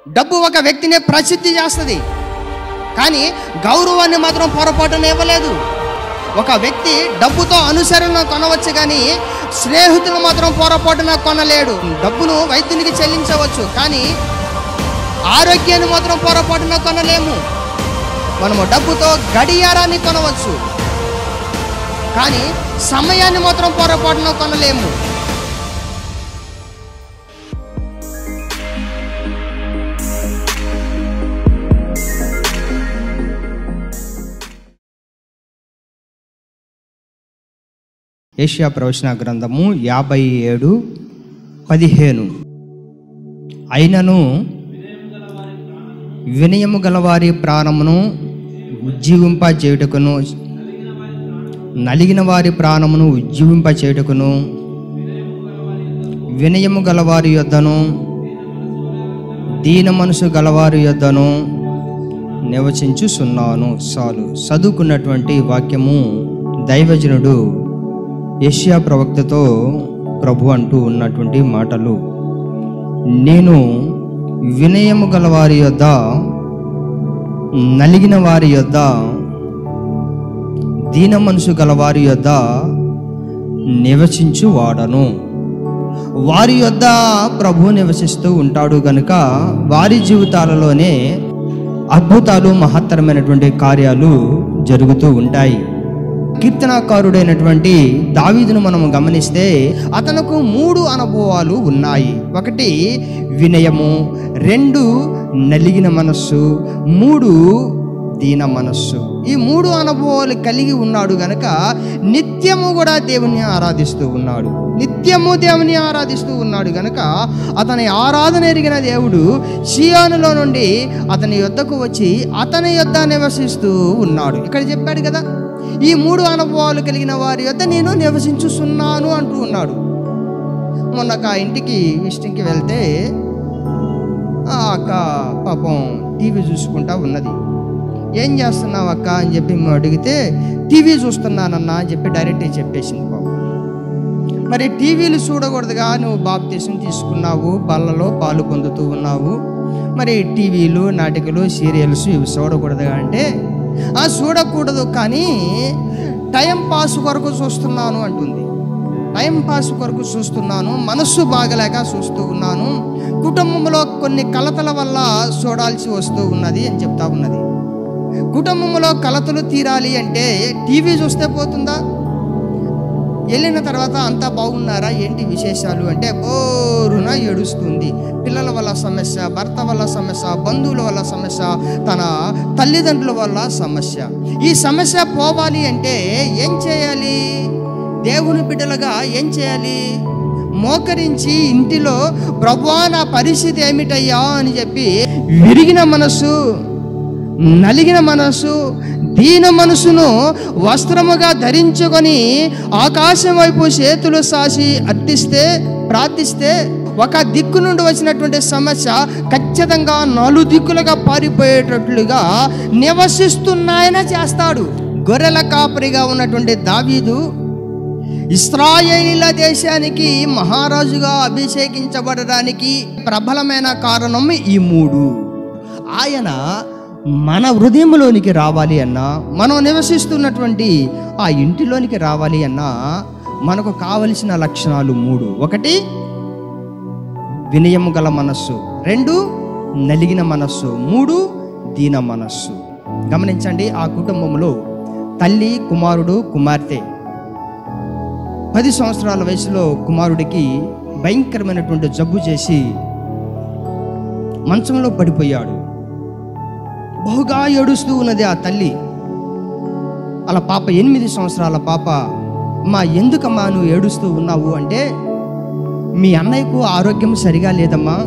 డబ్బు ఒక వ్యక్తిని ప్రసిద్ధి చేస్తుంది కానీ గౌరవాన్ని మాత్రం పొరపాటున ఇవ్వలేదు ఒక వ్యక్తి డబ్బుతో అనుసరణ కొనవచ్చు కానీ స్నేహితులు మాత్రం పొరపాటున కొనలేడు డబ్బును వైద్యునికి చెల్లించవచ్చు కానీ ఆరోగ్యాన్ని మాత్రం పొరపాటున కొనలేము మనము డబ్బుతో గడియారాన్ని కొనవచ్చు కానీ సమయాన్ని మాత్రం పొరపాటున కొనలేము ఏషియా ప్రవచన గ్రంథము యాభై ఏడు పదిహేను అయినను వినయము గలవారి ప్రాణమును ఉజ్జీవింప చేయుటకును నలిగిన వారి ప్రాణమును ఉజ్జీవింప చేయుటకును వినయము గలవారి యొద్దను దీన మనసు గలవారి యొద్దను నివసించుచున్నాను చాలు చదువుకున్నటువంటి వాక్యము దైవజనుడు యెషయా ప్రవక్తతో ప్రభు అంటూ ఉన్నటువంటి మాటలు నేను వినయము గల వారి యొద్ద నలిగిన వారి యొద్ద దీన మనసు గల వారి యొద్ద నివసించు వాడను వారి యొద్ద ప్రభు నివసిస్తూ ఉంటాడు గనుక వారి జీవితాలలోనే అద్భుతాలు మహత్తరమైనటువంటి కార్యాలు జరుగుతూ ఉంటాయి కీర్తనాకారుడైనటువంటి దావీదును మనం గమనిస్తే అతనుకు మూడు అనుభవాలు ఉన్నాయి ఒకటి వినయము రెండు నలిగిన మనస్సు మూడు దీన మనస్సు ఈ మూడు అనుభవాలు కలిగి ఉన్నాడు గనక నిత్యము కూడా దేవుని ఆరాధిస్తూ ఉన్నాడు నిత్యము దేవుని ఆరాధిస్తూ ఉన్నాడు గనక అతని ఆరాధన ఎరిగిన దేవుడు షియానులో నుండి అతని యొద్దకు వచ్చి అతని యొద్ద నివసిస్తూ ఉన్నాడు ఇక్కడ చెప్పాడు కదా ఈ మూడు అనుభవాలు కలిగిన వారి యొద్ద నేను నివసించుస్తున్నాను అంటూ ఉన్నాడు మొన్న ఒక ఇంటికి విజిటింగ్కి వెళ్తే ఆ అక్క పాపం టీవీ చూసుకుంటా ఉన్నది ఏం చేస్తున్నావు అక్క అని చెప్పి మేము అడిగితే టీవీ చూస్తున్నానన్నా అని చెప్పి డైరెక్ట్గా చెప్పేసింది పాపం మరి టీవీలు చూడకూడదుగా నువ్వు బాప్తీసం తీసుకున్నావు బల్లలో పాలు పొందుతూ ఉన్నావు మరి టీవీలు నాటికలు సీరియల్స్ ఇవి చూడకూడదుగా అంటే ఆ చూడకూడదు కానీ టైం పాస్ కొరకు చూస్తున్నాను అంటుంది టైం పాస్ కొరకు చూస్తున్నాను మనస్సు బాగలేక చూస్తూ ఉన్నాను కుటుంబంలో కొన్ని కలతల వల్ల చూడాల్సి వస్తూ ఉన్నది అని చెప్తా ఉన్నది కుటుంబంలో కలతలు తీరాలి అంటే టీవీ చూస్తే పోతుందా వెళ్ళిన తర్వాత అంతా బాగున్నారా ఏంటి విశేషాలు అంటే బోరున ఏడుస్తుంది పిల్లల వల్ల సమస్య భర్త వల్ల సమస్య బంధువుల వల్ల సమస్య తన తల్లిదండ్రుల వల్ల సమస్య ఈ సమస్య పోవాలి అంటే ఏం చేయాలి దేవుని బిడ్డలుగా ఏం చేయాలి మోకరించి ఇంటిలో ప్రభువా నా పరిస్థితి ఏమిటయ్యా అని చెప్పి విరిగిన మనసు నలిగిన మనసు దీన మనసును వస్త్రముగా ధరించుకొని ఆకాశం వైపు చేతులు సాసి అర్థిస్తే ప్రార్థిస్తే ఒక దిక్కు నుండి వచ్చినటువంటి సమస్య ఖచ్చితంగా నలు దిక్కులుగా పారిపోయేటట్లుగా నివసిస్తున్నాయన చేస్తాడు గొర్రెల కాపరిగా ఉన్నటువంటి దావీదు ఇస్రాయేలీల దేశానికి మహారాజుగా అభిషేకించబడడానికి ప్రబలమైన కారణం ఈ మూడు ఆయన మన హృదయంలోనికి రావాలి అన్నా మనం నివసిస్తున్నటువంటి ఆ ఇంటిలోనికి రావాలి అన్నా మనకు కావలసిన లక్షణాలు మూడు ఒకటి వినయము గల మనస్సు రెండు నలిగిన మనస్సు మూడు దీన మనస్సు గమనించండి ఆ కుటుంబంలో తల్లి కుమారుడు కుమార్తె పది సంవత్సరాల వయసులో కుమారుడికి భయంకరమైనటువంటి జబ్బు చేసి మంచంలో పడిపోయాడు బహుగా ఏడుస్తూ ఉన్నది ఆ తల్లి అలా పాప ఎనిమిది సంవత్సరాల పాప మా ఎందుకమ్మా నువ్వు ఏడుస్తూ ఉన్నావు అంటే మీ అన్నయ్యకు ఆరోగ్యం సరిగా లేదమ్మా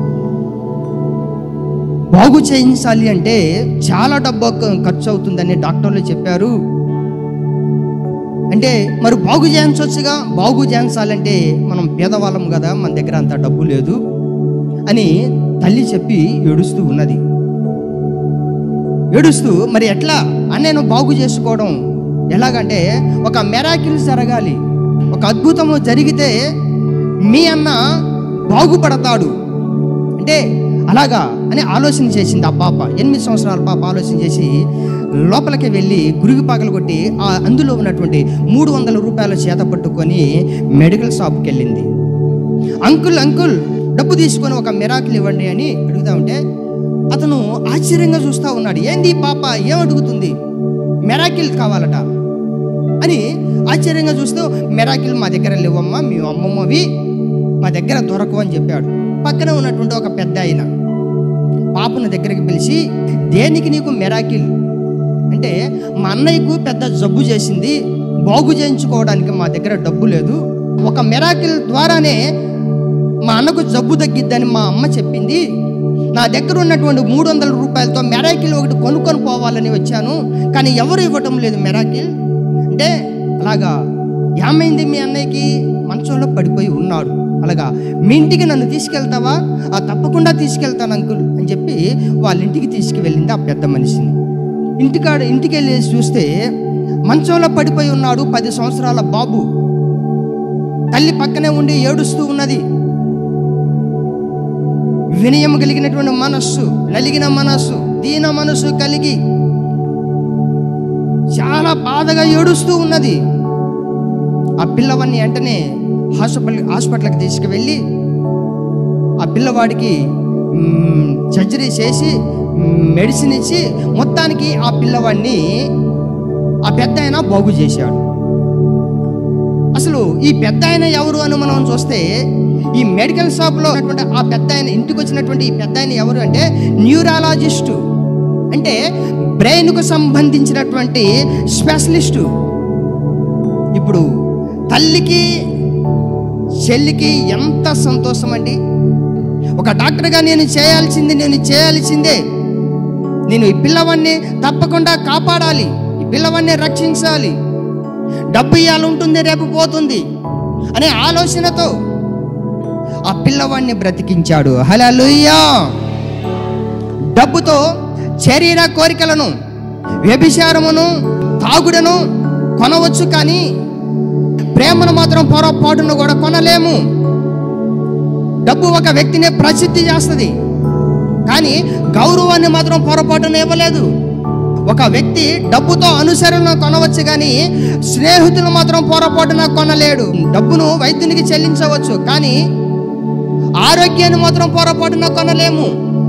బాగు చేయించాలి అంటే చాలా డబ్బు ఖర్చు అవుతుందని డాక్టర్లు చెప్పారు అంటే మరి బాగు చేయించవచ్చుగా బాగు చేయించాలంటే మనం పేదవాళ్ళం కదా మన దగ్గర అంత డబ్బు లేదు అని తల్లి చెప్పి ఏడుస్తూ ఉన్నది ఏడుస్తూ మరి ఎట్లా అన్నయ్యను బాగు చేసుకోవడం ఎలాగంటే ఒక మెరాకిల్స్ జరగాలి ఒక అద్భుతము జరిగితే మీ అన్న బాగుపడతాడు అంటే అలాగా అని ఆలోచన చేసింది ఆ పాప ఎనిమిది సంవత్సరాల పాప ఆలోచన చేసి లోపలికి వెళ్ళి గురుగు పగలు కొట్టి ఆ అందులో ఉన్నటువంటి మూడు వందల రూపాయల చేత పట్టుకొని మెడికల్ షాప్కి వెళ్ళింది అంకుల్ అంకుల్ డబ్బు తీసుకొని ఒక మిరాకిల్ ఇవ్వండి అని అడుగుతా ఉంటే అతను ఆశ్చర్యంగా చూస్తూ ఉన్నాడు ఏంది ఈ పాప ఏం అడుగుతుంది మెరాకిల్ కావాలట అని ఆశ్చర్యంగా చూస్తూ మెరాకిల్ మా దగ్గర లేవమ్మా మీ అమ్మమ్మవి మా దగ్గర దొరకవు అని చెప్పాడు పక్కన ఉన్నటువంటి ఒక పెద్ద ఆయన పాపను దగ్గరికి పిలిచి దేనికి నీకు మెరాకిల్ అంటే మా అన్నయ్యకు పెద్ద జబ్బు చేసింది బాగు చేయించుకోవడానికి మా దగ్గర డబ్బు లేదు ఒక మెరాకిల్ ద్వారానే మా అన్నకు జబ్బు తగ్గిద్దని మా అమ్మ చెప్పింది నా దగ్గర ఉన్నటువంటి మూడు వందల రూపాయలతో మెరాకిల్ ఒకటి కొనుక్కొని పోవాలని వచ్చాను కానీ ఎవరు ఇవ్వటం లేదు మెరాకిల్ అంటే అలాగా ఏమైంది మీ అన్నయ్యకి మంచంలో పడిపోయి ఉన్నాడు అలాగా మీ ఇంటికి నన్ను తీసుకెళ్తావా ఆ తప్పకుండా తీసుకెళ్తాను అంకుల్ అని చెప్పి వాళ్ళ ఇంటికి తీసుకువెళ్ళింది ఆ పెద్ద మనిషిని ఇంటికాడ ఇంటికి వెళ్ళి చూస్తే మంచంలో పడిపోయి ఉన్నాడు పది సంవత్సరాల బాబు తల్లి పక్కనే ఉండి ఏడుస్తూ ఉన్నది వినయం కలిగినటువంటి మనస్సు నలిగిన మనస్సు దీన మనస్సు కలిగి చాలా బాధగా ఏడుస్తూ ఉన్నది ఆ పిల్లవాడిని వెంటనే హాస్పిటల్ హాస్పిటల్కి తీసుకువెళ్ళి ఆ పిల్లవాడికి మ్, సర్జరీ చేసి మ్, మెడిసిన్ ఇచ్చి మొత్తానికి ఆ పిల్లవాడిని ఆ పెద్ద ఆయన బాగు చేశాడు అసలు ఈ పెద్ద ఆయన ఎవరు అని మనం చూస్తే ఈ మెడికల్ షాప్లో ఉన్నటువంటి ఆ పెద్ద ఆయన ఇంటికి వచ్చినటువంటి ఈ పెద్ద ఆయన ఎవరు అంటే న్యూరాలజిస్టు అంటే బ్రెయిన్కు సంబంధించినటువంటి స్పెషలిస్టు ఇప్పుడు తల్లికి చెల్లికి ఎంత సంతోషం అండి ఒక డాక్టర్గా నేను చేయాల్సింది నేను చేయాల్సిందే నేను ఈ పిల్లవాడిని తప్పకుండా కాపాడాలి ఈ పిల్లవాడిని రక్షించాలి డబ్బు ఇవ్వాలి ఉంటుంది రేపు పోతుంది అనే ఆలోచనతో ఆ పిల్లవాడిని బ్రతికించాడు హలలుయ్యా డబ్బుతో శరీర కోరికలను వ్యభిచారమును తాగుడను కొనవచ్చు కానీ ప్రేమను మాత్రం పొరపాటును కూడా కొనలేము డబ్బు ఒక వ్యక్తిని ప్రసిద్ధి చేస్తుంది కానీ గౌరవాన్ని మాత్రం పొరపాటున ఇవ్వలేదు ఒక వ్యక్తి డబ్బుతో అనుసరణ కొనవచ్చు కానీ స్నేహితులు మాత్రం పొరపాటున కొనలేడు డబ్బును వైద్యునికి చెల్లించవచ్చు కానీ ఆరోగ్యాన్ని మాత్రం పొరపాటున కొనలేము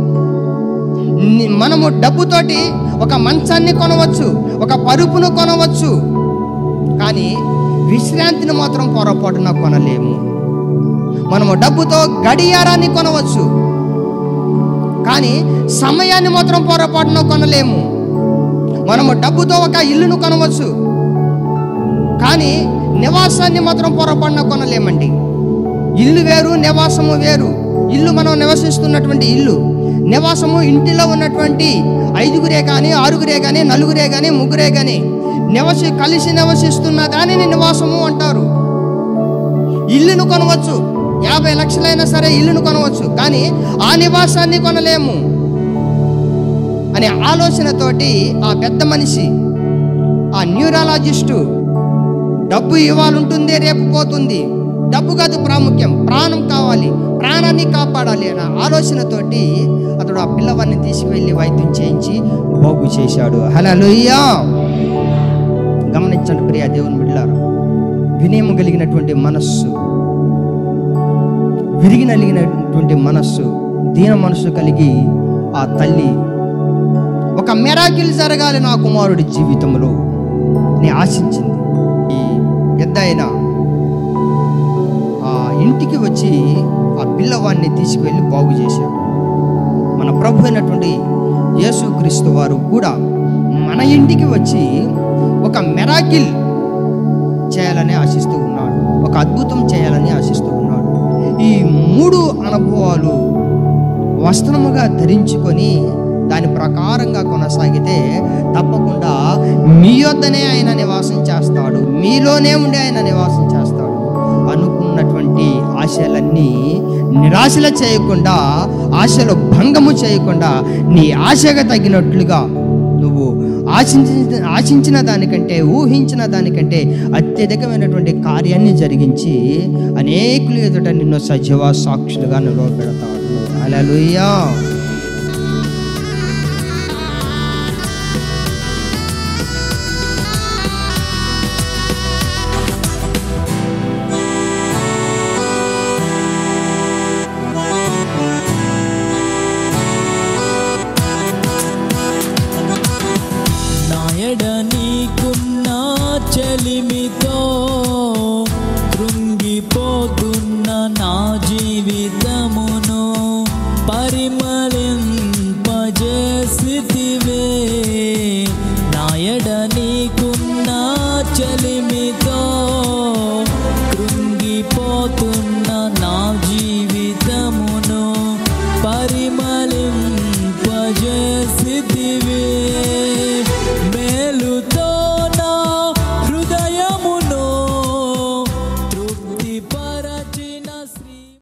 ని- మనము డబ్బుతోటి ఒక మంచాన్ని కొనవచ్చు ఒక పరుపును కొనవచ్చు కానీ విశ్రాంతిని మాత్రం పొరపాటున కొనలేము మనము డబ్బుతో గడియారాన్ని కొనవచ్చు కానీ సమయాన్ని మాత్రం పొరపాటున కొనలేము మనము డబ్బుతో ఒక ఇల్లును కొనవచ్చు కానీ నివాసాన్ని మాత్రం పొరపాటున కొనలేమండి ఇల్లు వేరు నివాసము వేరు ఇల్లు మనం నివసిస్తున్నటువంటి ఇల్లు నివాసము ఇంటిలో ఉన్నటువంటి ఐదుగురే కానీ ఆరుగురే కానీ నలుగురే కానీ ముగ్గురే కానీ నివసి కలిసి నివసిస్తున్న దానిని నివాసము అంటారు ఇల్లును కొనవచ్చు యాభై లక్షలైనా సరే ఇల్లును కొనవచ్చు కానీ ఆ నివాసాన్ని కొనలేము అనే ఆలోచనతోటి ఆ పెద్ద మనిషి ఆ న్యూరాలజిస్టు డబ్బు ఇవ్వాలంటుంది రేపు పోతుంది డబ్బు కాదు ప్రాముఖ్యం ప్రాణం కావాలి ప్రాణాన్ని కాపాడాలి అనే ఆలోచనతోటి అతడు ఆ పిల్లవాడిని తీసుకువెళ్ళి వైద్యం చేయించి బాగు చేశాడు హలోయ్యా గమనించండి ప్రియా దేవుని బిడ్డారు వినయం కలిగినటువంటి మనస్సు విరిగి నలిగినటువంటి మనస్సు దీన మనస్సు కలిగి ఆ తల్లి ఒక మెరాకిల్ జరగాలి నా కుమారుడి జీవితంలో అని ఆశించింది ఈ పెద్ద ఆయన ఆ ఇంటికి వచ్చి ఆ పిల్లవాడిని తీసుకువెళ్ళి బాగు చేశాడు మన ప్రభు అయినటువంటి యేసుక్రీస్తు వారు కూడా మన ఇంటికి వచ్చి ఒక మెరాకిల్ చేయాలని ఆశిస్తూ ఉన్నాడు ఒక అద్భుతం చేయాలని ఆశిస్తూ ఉన్నాడు ఈ మూడు అనుభవాలు వస్త్రముగా ధరించుకొని దాని ప్రకారంగా కొనసాగితే తప్పకుండా మీ యొద్దనే ఆయన నివాసం చేస్తాడు మీలోనే ఉండి ఆయన నివాసం చేస్తాడు అనుకున్నటువంటి ఆశలన్నీ నిరాశలు చేయకుండా ఆశలు భంగము చేయకుండా నీ ఆశగా తగినట్లుగా నువ్వు ఆశించిన ఆశించిన దానికంటే ఊహించిన దానికంటే అత్యధికమైనటువంటి కార్యాన్ని జరిగించి అనేకులు ఎదుట నిన్ను సజీవ సాక్షులుగా నిలవబెడతాడు హల్లెలూయా నాయడ నీకున్న చెలిమితో కృంగిపోతున్న నా జీవితమును పరిమళింపజేసితివే నాయడ నీకున్న చెలిమి